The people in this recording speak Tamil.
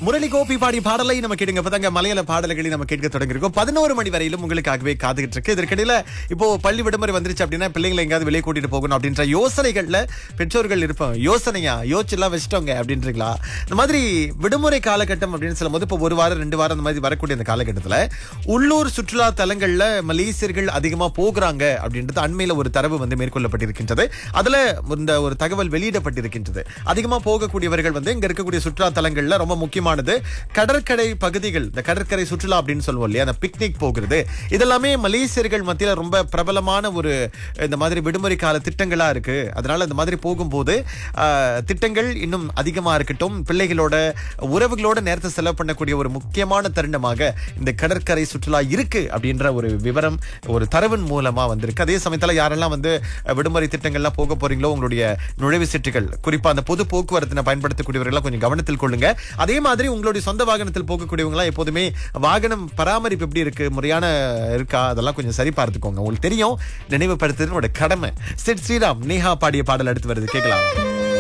முரளி கோபி பாடி பாடலை நம்ம கேட்டுங்க இப்பதாங்க மலையாள பாடல்களை நம்ம கேட்க தொடங்கிருக்கோம் பதினோரு மணி வரையிலும் உங்களுக்காகவே காத்துக்கிட்டு இருக்கு இதற்கிடையில இப்போ பள்ளி விடுமுறை வந்துருச்சு அப்படின்னா பிள்ளைங்களை எங்கேயாவது வெளியே கூட்டிட்டு போகணும் அப்படின்ற யோசனைகள்ல பெற்றோர்கள் இருப்போம் யோசனையா யோசிச்சுலாம் வச்சிட்டோங்க அப்படின்றீங்களா இந்த மாதிரி விடுமுறை காலகட்டம் அப்படின்னு சொல்லும் போது இப்போ ஒரு வாரம் ரெண்டு வாரம் அந்த மாதிரி வரக்கூடிய அந்த காலகட்டத்துல உள்ளூர் சுற்றுலா தலங்கள்ல மலேசியர்கள் அதிகமா போகிறாங்க அப்படின்றது அண்மையில ஒரு தரவு வந்து மேற்கொள்ளப்பட்டிருக்கின்றது அதுல இந்த ஒரு தகவல் வெளியிடப்பட்டிருக்கின்றது அதிகமா போகக்கூடியவர்கள் வந்து இங்க இருக்கக்கூடிய சுற்றுலா தலங்கள்ல ரொம்ப முக்கியமானது கடற்கரை பகுதிகள் இந்த கடற்கரை சுற்றுலா அப்படின்னு சொல்லுவோம் இல்லையா அந்த பிக்னிக் போகிறது இதெல்லாமே மலேசியர்கள் மத்தியில ரொம்ப பிரபலமான ஒரு இந்த மாதிரி விடுமுறை கால திட்டங்களா இருக்கு அதனால இந்த மாதிரி போகும்போது ஆஹ், திட்டங்கள் இன்னும் அதிகமா இருக்கட்டும் பிள்ளைகளோட உறவுகளோட நேரத்தை செலவு பண்ணக்கூடிய ஒரு முக்கியமான தருணமாக இந்த கடற்கரை சுற்றுலா இருக்கு அப்படின்ற ஒரு விவரம் ஒரு தரவின் மூலமா வந்திருக்கு அதே சமயத்துல யாரெல்லாம் வந்து அஹ், விடுமுறை திட்டங்கள்லாம் போக போறீங்களோ உங்களுடைய நுழைவு சீட்டுகள் குறிப்பா அந்த பொது போக்குவரத்தினை பயன்படுத்தக்கூடியவர்கள்லாம் கொஞ்சம் கவனத்தில் கொள்ளுங்க அதே மாதிரி உங்களுடைய சொந்த வாகனத்தில் போகக்கூடியவங்களா எப்போதுமே வாகனம் பராமரிப்பு எப்படி இருக்கு முறையான இருக்கா அதெல்லாம் கொஞ்சம் சரி பார்த்துக்கோங்க உங்களுக்கு தெரியும் நினைவுபடுத்துறது உங்களோட கடமை சிட் ஸ்ரீராம் நேஹா பாடிய பாடல் அடுத்து வருது கேட்கலாம்